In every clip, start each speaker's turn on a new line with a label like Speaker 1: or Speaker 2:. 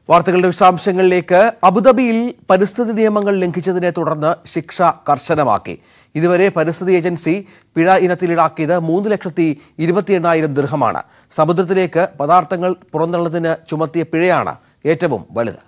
Speaker 1: വാർത്തകളുടെ വിശദാംശങ്ങളിലേക്ക് അബുദാബിയിൽ പരിസ്ഥിതി നിയമങ്ങൾ ലംഘിച്ചതിനെ തുടർന്ന് ശിക്ഷ കർശനമാക്കി ഇതുവരെ പരിസ്ഥിതി ഏജൻസി പിഴ ഇനത്തിൽ ഈടാക്കിയത് മൂന്ന് ലക്ഷത്തി ഇരുപത്തി എണ്ണായിരം ദീർഘമാണ് സമുദ്രത്തിലേക്ക് പദാർത്ഥങ്ങൾ പുറന്തള്ളതിന് ചുമത്തിയ പിഴയാണ് ഏറ്റവും വലുത്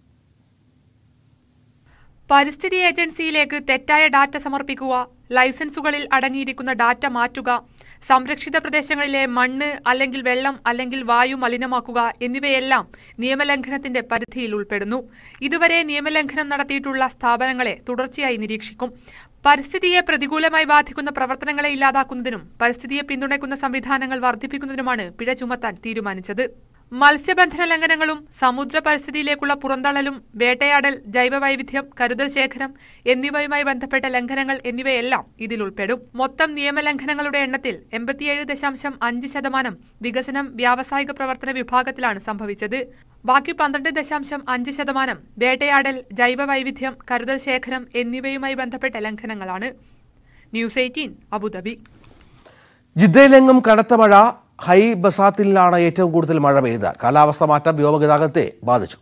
Speaker 2: പരിസ്ഥിതി ഏജൻസിയിലേക്ക് തെറ്റായ ഡാറ്റ സമർപ്പിക്കുക ലൈസൻസുകളിൽ അടങ്ങിയിരിക്കുന്ന ഡാറ്റ മാറ്റുക സംരക്ഷിത പ്രദേശങ്ങളിലെ മണ്ണ് അല്ലെങ്കിൽ വെള്ളം അല്ലെങ്കിൽ വായു മലിനമാക്കുക എന്നിവയെല്ലാം നിയമലംഘനത്തിന്റെ പരിധിയിൽ ഉൾപ്പെടുന്നു ഇതുവരെ നിയമലംഘനം നടത്തിയിട്ടുള്ള സ്ഥാപനങ്ങളെ തുടർച്ചയായി നിരീക്ഷിക്കും പരിസ്ഥിതിയെ പ്രതികൂലമായി ബാധിക്കുന്ന പ്രവർത്തനങ്ങളെ ഇല്ലാതാക്കുന്നതിനും പരിസ്ഥിതിയെ പിന്തുണയ്ക്കുന്ന സംവിധാനങ്ങൾ വർദ്ധിപ്പിക്കുന്നതിനുമാണ് പിഴ ചുമത്താൻ തീരുമാനിച്ചത് മത്സ്യബന്ധന ലംഘനങ്ങളും സമുദ്ര പരിസ്ഥിതിയിലേക്കുള്ള പുറന്തള്ളലും വേട്ടയാടൽ ജൈവവൈവിധ്യം കരുതൽ ശേഖരം എന്നിവയുമായി ബന്ധപ്പെട്ട ലംഘനങ്ങൾ എന്നിവയെല്ലാം ഇതിൽ ഉൾപ്പെടും മൊത്തം നിയമലംഘനങ്ങളുടെ എണ്ണത്തിൽ എൺപത്തിയേഴ് ദശാംശം അഞ്ച് ശതമാനം വികസനം വ്യാവസായിക പ്രവർത്തന വിഭാഗത്തിലാണ് സംഭവിച്ചത് ബാക്കി പന്ത്രണ്ട് ദശാംശം അഞ്ച് ശതമാനം വേട്ടയാടൽ ജൈവവൈവിധ്യം കരുതൽ ശേഖരം എന്നിവയുമായി ബന്ധപ്പെട്ട ലംഘനങ്ങളാണ് ന്യൂസ് എയ്റ്റീൻ അബുദാബി
Speaker 1: ജിദ്ദയിലെങ്ങും കനത്ത മഴ ഹൈ ബസാത്തിലാണ് ഏറ്റവും കൂടുതൽ മഴ പെയ്ത് കാലാവസ്ഥ മാറ്റം വ്യോമഗതാഗതത്തെ ബാധിച്ചു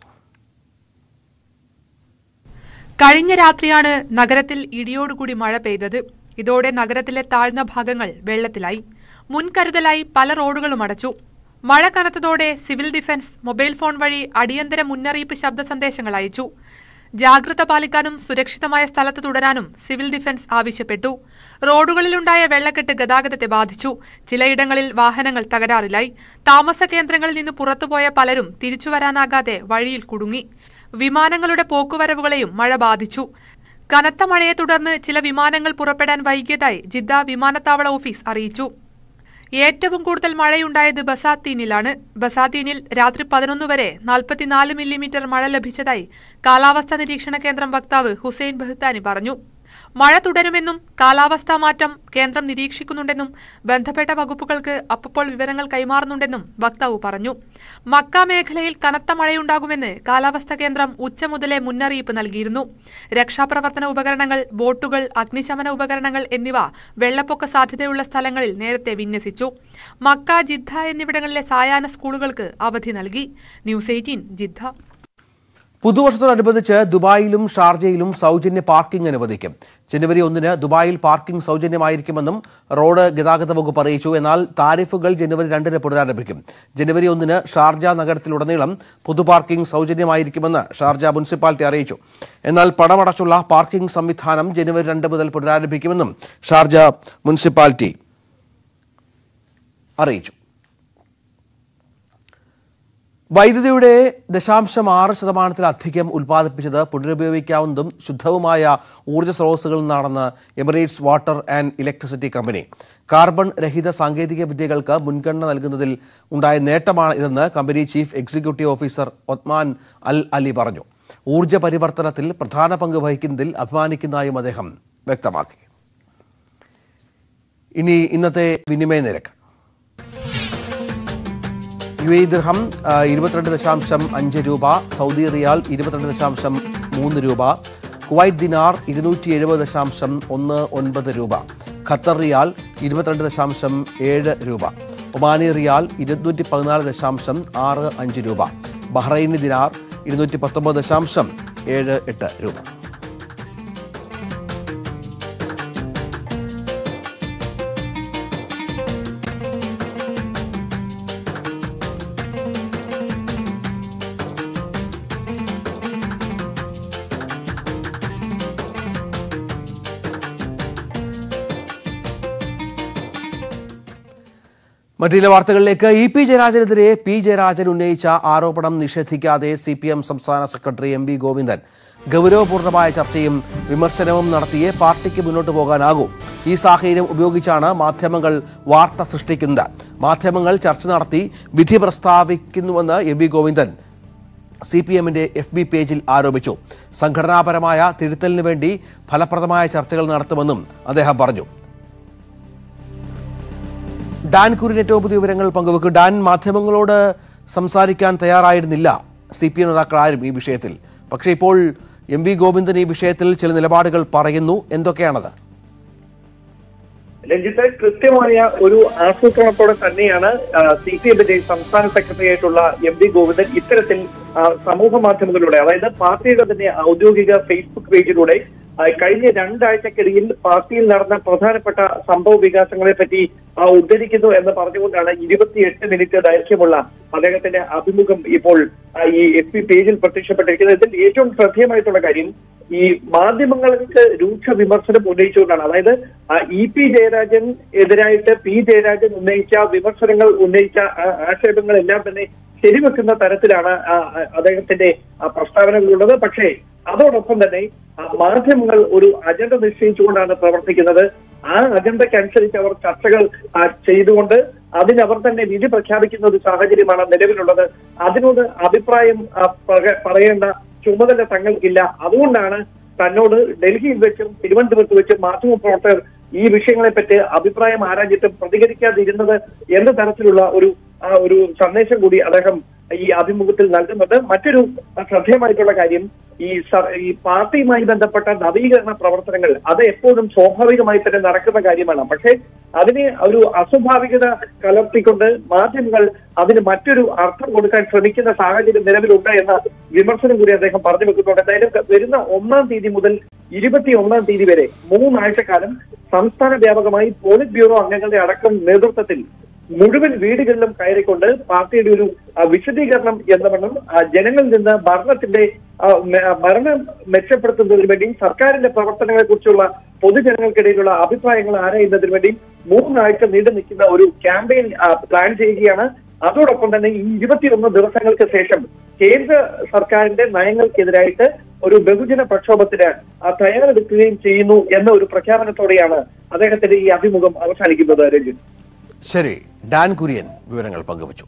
Speaker 2: കഴിഞ്ഞ രാത്രിയാണ് നഗരത്തിൽ ഇടിയോടുകൂടി മഴ പെയ്തത് ഇതോടെ നഗരത്തിലെ താഴ്ന്ന ഭാഗങ്ങൾ വെള്ളത്തിലായി മുൻകരുതലായി പല റോഡുകളും അടച്ചു മഴ കനത്തതോടെ സിവിൽ ഡിഫൻസ് മൊബൈൽ ഫോൺ വഴി അടിയന്തര മുന്നറിയിപ്പ് ശബ്ദ സന്ദേശങ്ങൾ അയച്ചു ജാഗ്രത പാലിക്കാനും സുരക്ഷിതമായ സ്ഥലത്ത് തുടരാനും സിവിൽ ഡിഫൻസ് ആവശ്യപ്പെട്ടു റോഡുകളിലുണ്ടായ വെള്ളക്കെട്ട് ഗതാഗതത്തെ ബാധിച്ചു ചിലയിടങ്ങളിൽ വാഹനങ്ങൾ തകരാറിലായി താമസ കേന്ദ്രങ്ങളിൽ നിന്ന് പുറത്തുപോയ പലരും തിരിച്ചുവരാനാകാതെ വഴിയിൽ കുടുങ്ങി വിമാനങ്ങളുടെ പോക്കുവരവുകളെയും മഴ ബാധിച്ചു കനത്ത മഴയെ തുടർന്ന് ചില വിമാനങ്ങൾ പുറപ്പെടാൻ വൈകിയതായി ജിദ്ദ വിമാനത്താവള ഓഫീസ് അറിയിച്ചു ഏറ്റവും കൂടുതൽ മഴയുണ്ടായത് ബസാത്തീനിലാണ് ബസാത്തീനിൽ രാത്രി പതിനൊന്ന് വരെ നാൽപ്പത്തിനാല് മില്ലിമീറ്റർ മഴ ലഭിച്ചതായി കാലാവസ്ഥാ നിരീക്ഷണ കേന്ദ്രം വക്താവ് ഹുസൈൻ ബഹ്താനി പറഞ്ഞു മഴ തുടരുമെന്നും കാലാവസ്ഥാ മാറ്റം കേന്ദ്രം നിരീക്ഷിക്കുന്നുണ്ടെന്നും ബന്ധപ്പെട്ട വകുപ്പുകൾക്ക് അപ്പോൾ വിവരങ്ങൾ കൈമാറുന്നുണ്ടെന്നും വക്താവ് പറഞ്ഞു മക്ക മേഖലയിൽ കനത്ത മഴയുണ്ടാകുമെന്ന് കാലാവസ്ഥാ കേന്ദ്രം ഉച്ച മുതലേ മുന്നറിയിപ്പ് നൽകിയിരുന്നു രക്ഷാപ്രവർത്തന ഉപകരണങ്ങൾ ബോട്ടുകൾ അഗ്നിശമന ഉപകരണങ്ങൾ എന്നിവ വെള്ളപ്പൊക്ക സാധ്യതയുള്ള സ്ഥലങ്ങളിൽ നേരത്തെ വിന്യസിച്ചു മക്ക ജിദ്ദ എന്നിവിടങ്ങളിലെ സായാഹ്ന സ്കൂളുകൾക്ക് അവധി നൽകി ന്യൂസ് എയ്റ്റീൻ ജിദ്ദ
Speaker 1: പുതുവർഷത്തോടനുബന്ധിച്ച് ദുബായിലും ഷാർജയിലും സൗജന്യ പാർക്കിംഗ് അനുവദിക്കും ജനുവരി ഒന്നിന് ദുബായിൽ പാർക്കിംഗ് സൗജന്യമായിരിക്കുമെന്നും റോഡ് ഗതാഗത വകുപ്പ് അറിയിച്ചു എന്നാൽ താരിഫുകൾ ജനുവരി രണ്ടിന് പുനരാരംഭിക്കും ജനുവരി ഒന്നിന് ഷാർജ നഗരത്തിലുടനീളം പൊതു പാർക്കിംഗ് സൗജന്യമായിരിക്കുമെന്ന് ഷാർജ മുനിസിപ്പാലിറ്റി അറിയിച്ചു എന്നാൽ പണമടച്ചുള്ള പാർക്കിംഗ് സംവിധാനം ജനുവരി രണ്ട് മുതൽ പുനരാരംഭിക്കുമെന്നും ഷാർജ മുനിസിപ്പാലിറ്റി അറിയിച്ചു വൈദ്യുതിയുടെ ദശാംശം ആറ് ശതമാനത്തിലധികം ഉൽപ്പാദിപ്പിച്ചത് പുനരുപയോഗിക്കാവുന്നതും ശുദ്ധവുമായ ഊർജ്ജ സ്രോതസ്സുകളിൽ നിന്നാണെന്ന് Emirates water and electricity company carbon രഹിത സാങ്കേതിക വിദ്യകൾക്ക് മുൻഗണന നൽകുന്നതിൽ ഉണ്ടായ നേട്ടമാണ് ഇതെന്ന് company chief executive officer Othman Al Ali പറഞ്ഞു ഊർജ്ജ പരിവർത്തനത്തിൽ പ്രധാന പങ്ക് വഹിക്കുന്നതിൽ അഭിമാനിക്കുന്നതായും അദ്ദേഹം വ്യക്തമാക്കി ഇനി ഇന്നത്തെ വിനിമയ നിരക്ക് യു എ ദിർഹം ആ, ഇരുപത്തിരണ്ട് ദശാംശം അഞ്ച് രൂപ സൗദി റിയാൽ ഇരുപത്തിരണ്ട് ദശാംശം മൂന്ന് രൂപ കുവൈറ്റ് ദിനാർ ഇരുന്നൂറ്റി എഴുപത് ദശാംശം ഒന്ന് ഒൻപത് രൂപ ഖത്തർ റിയാൽ ഇരുപത്തിരണ്ട് ദശാംശം ഏഴ് രൂപ ഒമാനി റിയാൽ ഇരുന്നൂറ്റി പതിനാല് ദശാംശം ആറ് അഞ്ച് രൂപ ബഹ്റൈനി ദിനാർ ഇരുന്നൂറ്റി പത്തൊമ്പത് ദശാംശം ഏഴ് എട്ട് രൂപ മറ്റു ചില വാർത്തകളിലേക്ക് ഇ പി ജയരാജനെതിരെ പി ജയരാജൻ ഉന്നയിച്ച ആരോപണം നിഷേധിക്കാതെ സി പി എം സംസ്ഥാന സെക്രട്ടറി എം വി ഗോവിന്ദൻ ഗൗരവപൂർണമായ ചർച്ചയും വിമർശനവും നടത്തിയേ പാർട്ടിക്ക് മുന്നോട്ട് പോകാനാകൂ ഈ സാഹചര്യം ഉപയോഗിച്ചാണ് മാധ്യമങ്ങൾ വാർത്ത സൃഷ്ടിക്കുന്നത് മാധ്യമങ്ങൾ ചർച്ച നടത്തി വിധി പ്രസ്താവിക്കുന്നുവെന്ന് M V Govindan C P എമ്മിന്റെ എഫ് ബി പേജിൽ ആരോപിച്ചു സംഘടനാപരമായ തിരുത്തലിന് വേണ്ടി ഫലപ്രദമായ ചർച്ചകൾ നടത്തുമെന്നും അദ്ദേഹം പറഞ്ഞു ഡാൻ കുര്യൻ ഏറ്റവും പുതിയ വിവരങ്ങൾ പങ്കുവെക്കും ഡാൻ മാധ്യമങ്ങളോട് സംസാരിക്കാൻ തയ്യാറായിരുന്നില്ല സി പി എം നേതാക്കൾ ആരും ഈ വിഷയത്തിൽ പക്ഷേ ഇപ്പോൾ എം വി ഗോവിന്ദൻ ഈ വിഷയത്തിൽ ചില നിലപാടുകൾ പറയുന്നു എന്തൊക്കെയാണത്
Speaker 3: രഞ്ജിത്ത് കൃത്യമായ ഒരു ആസൂത്രണത്തോടെ തന്നെയാണ് സി പി എമ്മിന്റെ സംസ്ഥാന സെക്രട്ടറി ആയിട്ടുള്ള എം ഡി ഗോവിന്ദൻ ഇത്തരത്തിൽ ആ, സമൂഹ മാധ്യമങ്ങളിലൂടെ അതായത് പാർട്ടിയുടെ തന്നെ ഔദ്യോഗിക ഫേസ്ബുക്ക് പേജിലൂടെ ആ, കഴിഞ്ഞ രണ്ടാഴ്ചക്കിടയിൽ പാർട്ടിയിൽ നടന്ന പ്രധാനപ്പെട്ട സംഭവ വികാസങ്ങളെ പറ്റി ആ, ഉദ്ധരിക്കുന്നു എന്ന് പറഞ്ഞുകൊണ്ടാണ് ഇരുപത്തിയെട്ട് മിനിറ്റ് ദൈർഘ്യമുള്ള അദ്ദേഹത്തിന്റെ അഭിമുഖം ഇപ്പോൾ ആ, ഈ എഫ് പി പേജിൽ പ്രത്യക്ഷപ്പെട്ടിരിക്കുന്നത് ഇതിൽ ഏറ്റവും ശ്രദ്ധേയമായിട്ടുള്ള കാര്യം ഈ മാധ്യമങ്ങൾക്ക് രൂക്ഷ വിമർശനം ഉന്നയിച്ചുകൊണ്ടാണ് അതായത് ആ, ഇ പി ജയരാജൻ എതിരായിട്ട് പി ജയരാജൻ ഉന്നയിച്ച വിമർശനങ്ങൾ ഉന്നയിച്ച ആ, ആക്ഷേപങ്ങളെല്ലാം തന്നെ ശരിവെക്കുന്ന തരത്തിലാണ് ആ, ആ, അദ്ദേഹത്തിന്റെ ആ, പ്രസ്താവനകളുള്ളത് പക്ഷേ അതോടൊപ്പം തന്നെ ആ, മാധ്യമങ്ങൾ ഒരു അജണ്ട നിശ്ചയിച്ചുകൊണ്ടാണ് പ്രവർത്തിക്കുന്നത് ആ അജണ്ടയ്ക്കനുസരിച്ച് അവർ ചർച്ചകൾ ആ, ചെയ്തുകൊണ്ട് അതിനവർ തന്നെ വിധി പ്രഖ്യാപിക്കുന്ന ഒരു സാഹചര്യമാണ് നിലവിലുള്ളത് അതിനോട് അഭിപ്രായം ആ, പറ- പറയേണ്ട ചുമതല തങ്ങൾക്കില്ല അതുകൊണ്ടാണ് തന്നോട് ഡൽഹിയിൽ വെച്ചും തിരുവനന്തപുരത്ത് വെച്ചും മാധ്യമപ്രവർത്തകർ ഈ വിഷയങ്ങളെ പറ്റി അഭിപ്രായം ആരാഞ്ഞിട്ടും പ്രതികരിക്കാതിരുന്നത് എന്ന തരത്തിലുള്ള ഒരു ആ ഒരു സന്ദേശം കൂടി അദ്ദേഹം ഈ അഭിമുഖത്തിൽ നൽകുന്നുണ്ട് മറ്റൊരു ശ്രദ്ധേയമായിട്ടുള്ള കാര്യം ഈ സ- ഈ പാർട്ടിയുമായി ബന്ധപ്പെട്ട നവീകരണ പ്രവർത്തനങ്ങൾ അത് എപ്പോഴും സ്വാഭാവികമായി തന്നെ നടക്കുന്ന കാര്യമാണ് പക്ഷേ അതിനെ ഒരു അസ്വാഭാവികത കലർത്തിക്കൊണ്ട് മാധ്യമങ്ങൾ അതിന് മറ്റൊരു അർത്ഥം കൊടുക്കാൻ ശ്രമിക്കുന്ന സാഹചര്യം നിലവിലുണ്ട് എന്ന വിമർശനം കൂടി അദ്ദേഹം പറഞ്ഞു വെക്കുന്നുണ്ട് എന്തായാലും വരുന്ന ഒന്നാം തീയതി മുതൽ ഇരുപത്തി ഒന്നാം തീയതി വരെ മൂന്നാഴ്ചക്കാലം സംസ്ഥാന വ്യാപകമായി പോളിറ്റ് ബ്യൂറോ അംഗങ്ങളുടെ അടക്കം നേതൃത്വത്തിൽ മുഴുവൻ വീടുകളിലും കയറിക്കൊണ്ട് പാർട്ടിയുടെ ഒരു ആ, വിശദീകരണം എന്ന വണ്ണം ആ, ജനങ്ങളിൽ നിന്ന് ഭരണത്തിന്റെ ആ, മെ- ഭരണം മെച്ചപ്പെടുത്തുന്നതിന് വേണ്ടി സർക്കാരിന്റെ പ്രവർത്തനങ്ങളെ കുറിച്ചുള്ള പൊതുജനങ്ങൾക്കിടയിലുള്ള അഭിപ്രായങ്ങൾ ആരായുന്നതിന് വേണ്ടി മൂന്നാഴ്ച നീണ്ടു നിൽക്കുന്ന ഒരു ക്യാമ്പയിൻ ആ, പ്ലാൻ ചെയ്യുകയാണ് അതോടൊപ്പം തന്നെ ഈ ഇരുപത്തിയൊന്ന് ദിവസങ്ങൾക്ക് ശേഷം കേന്ദ്ര സർക്കാരിന്റെ നയങ്ങൾക്കെതിരായിട്ട് ഒരു ബഹുജന പ്രക്ഷോഭത്തിന് ആ, തയ്യാറെടുക്കുകയും ചെയ്യുന്നു എന്ന ഒരു പ്രഖ്യാപനത്തോടെയാണ് അദ്ദേഹത്തിന്റെ ഈ അഭിമുഖം അവസാനിക്കുന്നത് രഞ്ജിത്ത്
Speaker 1: ശരി ഡാൻ കുര്യൻ വിവരങ്ങൾ പങ്കുവച്ചു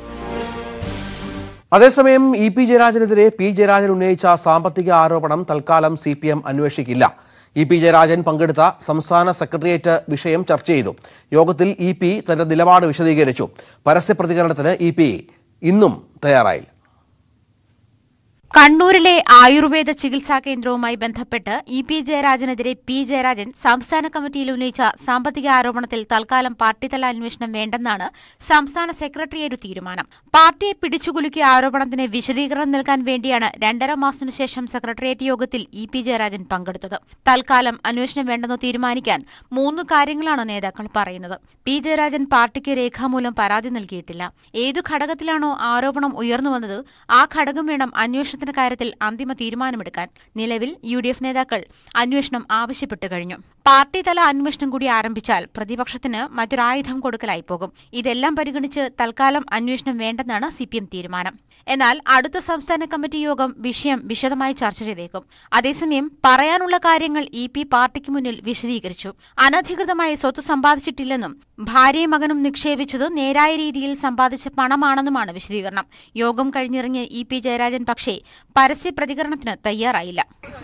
Speaker 1: അതേസമയം ഇ പി ജയരാജനെതിരെ പി ജയരാജൻ ഉന്നയിച്ച സാമ്പത്തിക ആരോപണം തൽക്കാലം സി പി എം അന്വേഷിക്കില്ല ഇ പി ജയരാജൻ പങ്കെടുത്ത സംസ്ഥാന സെക്രട്ടേറിയറ്റ് വിഷയം ചർച്ച ചെയ്തു യോഗത്തിൽ ഇ പി തന്റെ നിലപാട് വിശദീകരിച്ചു പരസ്യ പ്രതികരണത്തിന് ഇ പി ഇന്നും തയ്യാറായില്ല
Speaker 4: കണ്ണൂരിലെ ആയുർവേദ ചികിത്സാ കേന്ദ്രവുമായി ബന്ധപ്പെട്ട് ഇ പി ജയരാജനെതിരെ പി ജയരാജൻ സംസ്ഥാന കമ്മിറ്റിയിൽ ഉന്നയിച്ച സാമ്പത്തിക ആരോപണത്തിൽ തൽക്കാലം പാർട്ടിതല അന്വേഷണം വേണ്ടെന്നാണ് സംസ്ഥാന സെക്രട്ടേറിയറ്റ് തീരുമാനം പാർട്ടിയെ പിടിച്ചുകുലുക്കിയ ആരോപണത്തിന് വിശദീകരണം നൽകാൻ വേണ്ടിയാണ് രണ്ടര മാസത്തിനു ശേഷം സെക്രട്ടേറിയറ്റ് യോഗത്തിൽ ഇ പി ജയരാജൻ പങ്കെടുത്തത് തൽക്കാലം അന്വേഷണം വേണ്ടെന്ന് തീരുമാനിക്കാൻ മൂന്ന് കാര്യങ്ങളാണ് നേതാക്കൾ പറയുന്നത് പി ജയരാജൻ പാർട്ടിക്ക് രേഖാമൂലം പരാതി നൽകിയിട്ടില്ല ഏതു ഘടകത്തിലാണോ ആരോപണം ഉയർന്നു വന്നത് ആ ഘടകം വേണം അന്വേഷണത്തിന്റെ കാര്യത്തിൽ അന്തിമ തീരുമാനമെടുക്കാൻ നിലവിൽ യു ഡി എഫ് നേതാക്കൾ അന്വേഷണം ആവശ്യപ്പെട്ടു കഴിഞ്ഞു പാർട്ടി തല അന്വേഷണം കൂടി ആരംഭിച്ചാൽ പ്രതിപക്ഷത്തിന് മറ്റൊരായുധം കൊടുക്കലായി പോകും ഇതെല്ലാം പരിഗണിച്ച് തൽക്കാലം അന്വേഷണം വേണ്ടെന്നാണ് സി തീരുമാനം എന്നാൽ അടുത്ത സംസ്ഥാന കമ്മിറ്റി യോഗം വിഷയം വിശദമായി ചർച്ച ചെയ്തേക്കും അതേസമയം പറയാനുള്ള കാര്യങ്ങൾ ഇ പി പാർട്ടിക്ക് മുന്നിൽ വിശദീകരിച്ചു അനധികൃതമായി സ്വത്ത് സമ്പാദിച്ചിട്ടില്ലെന്നും ഭാര്യയും മകനും നിക്ഷേപിച്ചത് നേരായ രീതിയിൽ സമ്പാദിച്ച പണമാണെന്നുമാണ് വിശദീകരണം യോഗം കഴിഞ്ഞിറങ്ങിയ ഇ പി ജയരാജൻ പക്ഷേ പരസ്യ പ്രതികരണത്തിന് തയ്യാറായില്ല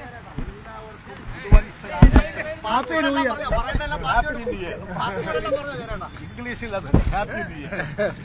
Speaker 5: ഇംഗ്ലീഷിൽ അത് ഹാപ്പി ന്യൂ ഇയർ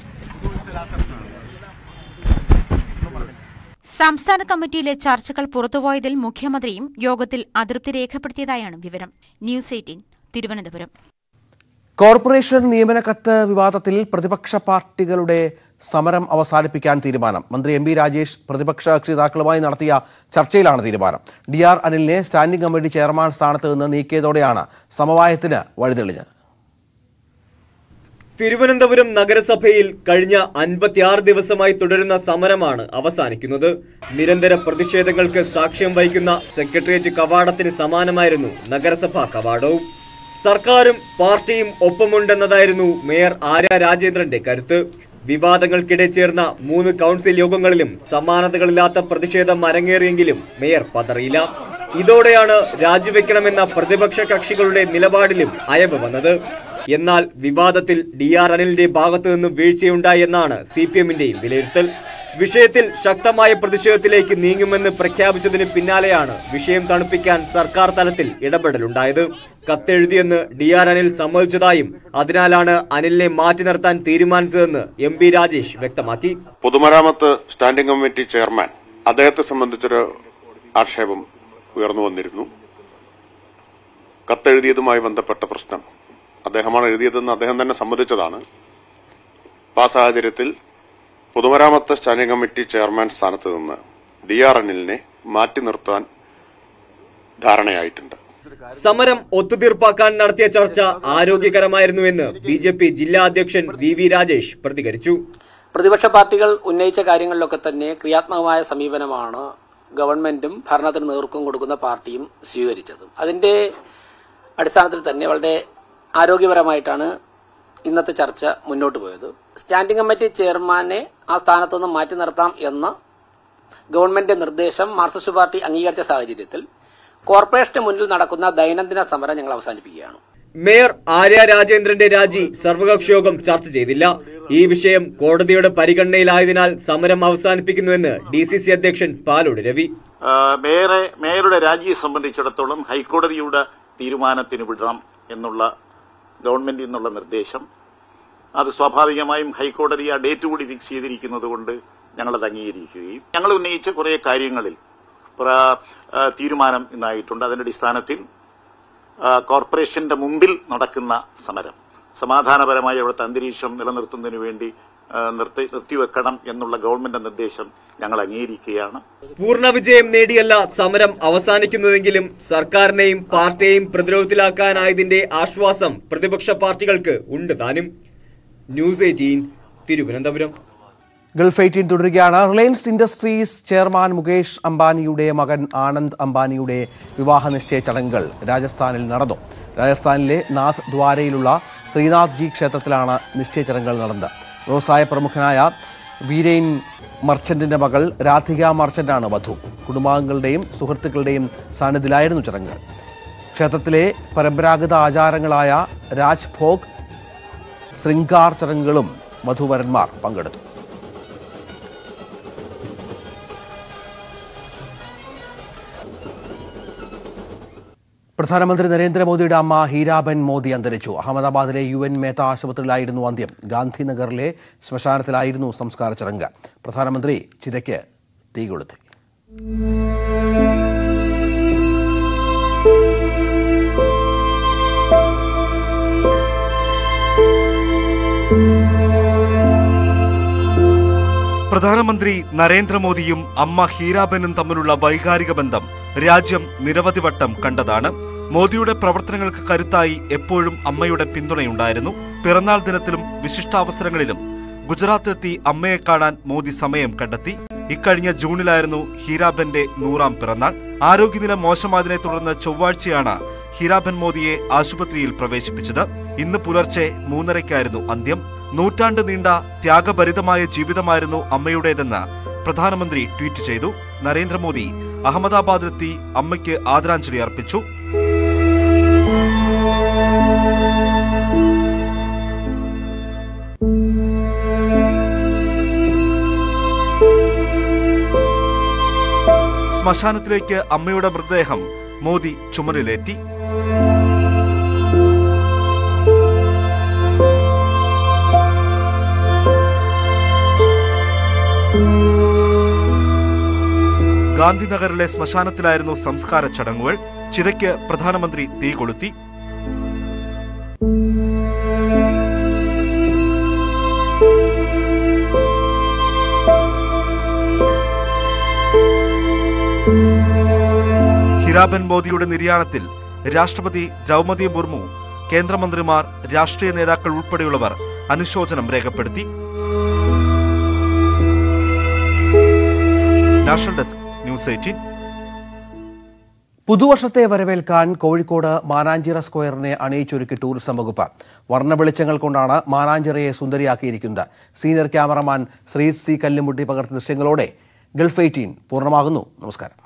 Speaker 4: സംസ്ഥാന കമ്മിറ്റിയിലെ ചർച്ചകൾ പുറത്തുപോയതിൽ മുഖ്യമന്ത്രിയും യോഗത്തിൽ അതൃപ്തി രേഖപ്പെടുത്തിയതായാണ് വിവരം ന്യൂസ് എയ്റ്റീൻ തിരുവനന്തപുരം
Speaker 1: കോർപ്പറേഷൻ നിയമന കത്ത് വിവാദത്തിൽ പ്രതിപക്ഷ പാർട്ടികളുടെ സമരം അവസാനിപ്പിക്കാൻ തീരുമാനം മന്ത്രി എം ബി രാജേഷ് പ്രതിപക്ഷ കക്ഷിതാക്കളുമായി നടത്തിയ ചർച്ചയിലാണ് തീരുമാനം ഡി ആർ അനിലിനെ സ്റ്റാൻഡിംഗ് കമ്മിറ്റി ചെയർമാൻ സ്ഥാനത്ത് നിന്ന് നീക്കിയതോടെയാണ് സമവായത്തിന് വഴിതെളിഞ്ഞത്
Speaker 6: തിരുവനന്തപുരം നഗരസഭയിൽ കഴിഞ്ഞ അൻപത്തിയാറ് ദിവസമായി തുടരുന്ന സമരമാണ് അവസാനിക്കുന്നത് നിരന്തര പ്രതിഷേധങ്ങൾക്ക് സാക്ഷ്യം വഹിക്കുന്ന സെക്രട്ടേറിയറ്റ് കവാടത്തിന് സമാനമായിരുന്നു നഗരസഭാ കവാടവും സർക്കാരും പാർട്ടിയും ഒപ്പമുണ്ടെന്നതായിരുന്നു മേയർ ആര്യ രാജേന്ദ്രന്റെ കരുത്ത് വിവാദങ്ങൾക്കിടെ ചേർന്ന മൂന്ന് കൗൺസിൽ യോഗങ്ങളിലും സമാനതകളില്ലാത്ത പ്രതിഷേധം അരങ്ങേറിയെങ്കിലും മേയർ പതറിയില്ല ഇതോടെയാണ് രാജിവെക്കണമെന്ന പ്രതിപക്ഷ കക്ഷികളുടെ നിലപാടിലും അയവ് വന്നത് എന്നാൽ വിവാദത്തിൽ ഡി ആർ അനിലിന്റെ ഭാഗത്തു നിന്നും വീഴ്ചയുണ്ടായി എന്നാണ് സി പി എമ്മിന്റെയും വിലയിരുത്തൽ വിഷയത്തിൽ ശക്തമായ പ്രതിഷേധത്തിലേക്ക് നീങ്ങുമെന്ന് പ്രഖ്യാപിച്ചതിന് പിന്നാലെയാണ് വിഷയം തണുപ്പിക്കാൻ സർക്കാർ തലത്തിൽ ഇടപെടലുണ്ടായത് കത്തെഴുതിയെന്ന് ഡി ആർ അനിൽ സമ്മതിച്ചതായും അതിനാലാണ് അനിലിനെ മാറ്റി നിർത്താൻ തീരുമാനിച്ചതെന്ന് എം ബി രാജേഷ് വ്യക്തമാക്കി
Speaker 7: പൊതുമരാമത്ത് സ്റ്റാൻഡിംഗ് കമ്മിറ്റി ചെയർമാൻ അദ്ദേഹത്തെ സംബന്ധിച്ചൊരു ആക്ഷേപം ഉയർന്നു വന്നിരുന്നു കത്തെഴുതിയതുമായി ബന്ധപ്പെട്ട പ്രശ്നം അദ്ദേഹമാണ് എഴുതിയതെന്ന് അദ്ദേഹം തന്നെ സമ്മതിച്ചതാണ് അപ്പൊ ആ സാഹചര്യത്തിൽ പൊതുമരാമത്ത് സ്റ്റാൻഡിംഗ് കമ്മിറ്റി ചെയർമാൻ സ്ഥാനത്ത് നിന്ന് ഡി ആർ എനിലിനെ മാറ്റി നിർത്താൻ ധാരണയായിട്ടുണ്ട്
Speaker 6: സമരം ഒത്തുതീർപ്പാക്കാൻ നടത്തിയ ചർച്ച ആരോഗ്യകരമായിരുന്നുവെന്ന് ബി ജെ പി ജില്ലാ അധ്യക്ഷൻ വി വി രാജേഷ് പ്രതികരിച്ചു
Speaker 8: പ്രതിപക്ഷ പാർട്ടികൾ ഉന്നയിച്ച കാര്യങ്ങളിലൊക്കെ തന്നെ ക്രിയാത്മകമായ സമീപനമാണ് ഗവൺമെന്റും ഭരണത്തിന് നേതൃത്വം കൊടുക്കുന്ന പാർട്ടിയും സ്വീകരിച്ചത് അതിന്റെ അടിസ്ഥാനത്തിൽ തന്നെ വളരെ ആരോഗ്യപരമായിട്ടാണ് ഇന്നത്തെ ചർച്ച മുന്നോട്ട് പോയത് സ്റ്റാൻഡിംഗ് കമ്മിറ്റി ചെയർമാനെ ആ സ്ഥാനത്ത് നിന്ന് മാറ്റി നിർത്താം എന്ന ഗവൺമെന്റ് നിർദ്ദേശം മാർക്സിസ്റ്റ് പാർട്ടി അംഗീകരിച്ച സാഹചര്യത്തിൽ കോർപ്പറേഷന് മുന്നിൽ നടക്കുന്ന ദൈനംദിന സമരം ഞങ്ങൾ അവസാനിപ്പിക്കുകയാണ്
Speaker 6: മേയർ ആര്യ രാജേന്ദ്രന്റെ രാജി സർവകക്ഷി യോഗം ചർച്ച ചെയ്തില്ല ഈ വിഷയം കോടതിയുടെ പരിഗണനയിലായതിനാൽ സമരം അവസാനിപ്പിക്കുന്നുവെന്ന് ഡി സി സി അധ്യക്ഷൻ പാലോട് രവി
Speaker 9: ആ, മേയറെ മേയറുടെ രാജിയെ സംബന്ധിച്ചിടത്തോളം ഹൈക്കോടതിയുടെ തീരുമാനത്തിന് വിടണം എന്നുള്ള ഗവൺമെന്റിൽ നിന്നുള്ള നിർദ്ദേശം അത് സ്വാഭാവികമായും ഹൈക്കോടതി ആ ഡേറ്റ് കൂടി ഫിക്സ് ചെയ്തിരിക്കുന്നത് കൊണ്ട് ഞങ്ങളത് അംഗീകരിക്കുകയും ഞങ്ങൾ ഉന്നയിച്ച കുറെ കാര്യങ്ങളിൽ പ്ര- ആ, തീരുമാനം ഇന്നായിട്ടുണ്ട് അതിന്റെ അടിസ്ഥാനത്തിൽ ആ, കോർപ്പറേഷന്റെ മുമ്പിൽ നടക്കുന്ന സമരം സമാധാനപരമായ അവിടുത്തെ അന്തരീക്ഷം നിലനിർത്തുന്നതിന് വേണ്ടി ആ, നിർത്തി നിർത്തിവെക്കണം എന്നുള്ള ഗവൺമെന്റ് നിർദ്ദേശം ഞങ്ങൾ അംഗീകരിക്കുകയാണ്
Speaker 6: പൂർണ്ണ വിജയം നേടിയല്ല സമരം അവസാനിക്കുന്നതെങ്കിലും സർക്കാരിനെയും പാർട്ടിയെയും പ്രതിരോധത്തിലാക്കാനായതിന്റെ ആശ്വാസം പ്രതിപക്ഷ പാർട്ടികൾക്ക് ഉണ്ട് താനും News eighteen Thiruvananthapuram
Speaker 1: Gulf eighteen തുടരുകയാണ് റിലയൻസ് ഇൻഡസ്ട്രീസ് ചെയർമാൻ മുകേഷ് അംബാനിയുടെ മകൻ ആനന്ദ് അംബാനിയുടെ വിവാഹ നിശ്ചയ ചടങ്ങുകൾ രാജസ്ഥാനിൽ നടന്നു രാജസ്ഥാനിലെ നാഥ് ദ്വാരയിലുള്ള ശ്രീനാഥ് ജി ക്ഷേത്രത്തിലാണ് നിശ്ചയ ചടങ്ങുകൾ നടന്നത് വ്യവസായ പ്രമുഖനായ വീരേൻ മർച്ചന്റിന്റെ മകൾ രാധിക മർച്ചന്റാണ് വധു കുടുംബാംഗങ്ങളുടെയും സുഹൃത്തുക്കളുടെയും സാന്നിധ്യത്തിലായിരുന്നു ചടങ്ങുകൾ ക്ഷേത്രത്തിലെ പരമ്പരാഗത ആചാരങ്ങളായ രാജ്ഭോഗ് ശൃംഗാർ ചടങ്ങുകളും വധുവരന്മാർ പങ്കെടുത്തു പ്രധാനമന്ത്രി നരേന്ദ്രമോദിയുടെ അമ്മ ഹീരാബെൻ മോദി അന്തരിച്ചു അഹമ്മദാബാദിലെ യു എൻ മേത്ത ആശുപത്രിയിലായിരുന്നു അന്ത്യം ഗാന്ധിനഗറിലെ ശ്മശാനത്തിലായിരുന്നു സംസ്കാര ചടങ്ങ് പ്രധാനമന്ത്രി ചിതയ്ക്ക് തീ കൊളുത്തി
Speaker 10: പ്രധാനമന്ത്രി നരേന്ദ്രമോദിയും അമ്മ ഹീരാബെനും തമ്മിലുള്ള വൈകാരിക ബന്ധം രാജ്യം നിരവധി വട്ടം കണ്ടതാണ് മോദിയുടെ പ്രവർത്തനങ്ങൾക്ക് കരുത്തായി എപ്പോഴും അമ്മയുടെ പിന്തുണയുണ്ടായിരുന്നു പിറന്നാൾ ദിനത്തിലും വിശിഷ്ടാവസരങ്ങളിലും ഗുജറാത്തിലെത്തി അമ്മയെ കാണാൻ മോദി സമയം കണ്ടെത്തി ഇക്കഴിഞ്ഞ ജൂണിലായിരുന്നു ഹീരാബെന്റെ നൂറാം പിറന്നാൾ ആരോഗ്യനില മോശമായതിനെ തുടർന്ന് ചൊവ്വാഴ്ചയാണ് ഹീരാബെൻ മോദിയെ ആശുപത്രിയിൽ പ്രവേശിപ്പിച്ചത് ഇന്ന് പുലർച്ചെ മൂന്നരയ്ക്കായിരുന്നു അന്ത്യം നൂറ്റാണ്ട് നീണ്ട ത്യാഗഭരിതമായ ജീവിതമായിരുന്നു അമ്മയുടേതെന്ന് പ്രധാനമന്ത്രി ട്വീറ്റ് ചെയ്തു നരേന്ദ്രമോദി അഹമ്മദാബാദിലെത്തി അമ്മയ്ക്ക് ആദരാഞ്ജലി അർപ്പിച്ചു ശ്മശാനത്തിലേക്ക് അമ്മയുടെ മൃതദേഹം മോദി ചുമലിലേറ്റി ഗാന്ധിനഗറിലെ ശ്മശാനത്തിലായിരുന്നു സംസ്കാര ചടങ്ങുകൾ ചിതയ്ക്ക് പ്രധാനമന്ത്രി തീ കൊളുത്തി ഹിരാബൻ മോദിയുടെ നിര്യാണത്തിൽ രാഷ്ട്രപതി ദ്രൗപദി മുർമു കേന്ദ്രമന്ത്രിമാർ രാഷ്ട്രീയ നേതാക്കൾ ഉൾപ്പെടെയുള്ളവർ അനുശോചനം രേഖപ്പെടുത്തി നാഷണൽ ഡെസ്ക് ന്യൂസ് എയ്റ്റീൻ
Speaker 1: പുതുവർഷത്തെ വരവേൽക്കാൻ കോഴിക്കോട് മാനാഞ്ചിറ സ്ക്വയറിനെ അണിയിച്ചൊരുക്കി ടൂറിസം വകുപ്പ് വർണ്ണ വെളിച്ചങ്ങൾ കൊണ്ടാണ് മാനാഞ്ചിറയെ സുന്ദരിയാക്കിയിരിക്കുന്നത് senior cameraman Shri C Kallumutti പകർത്തിയ ദൃശ്യങ്ങളോടെ ഗൾഫ് എയ്റ്റീൻ പൂർണ്ണമാകുന്നു നമസ്കാരം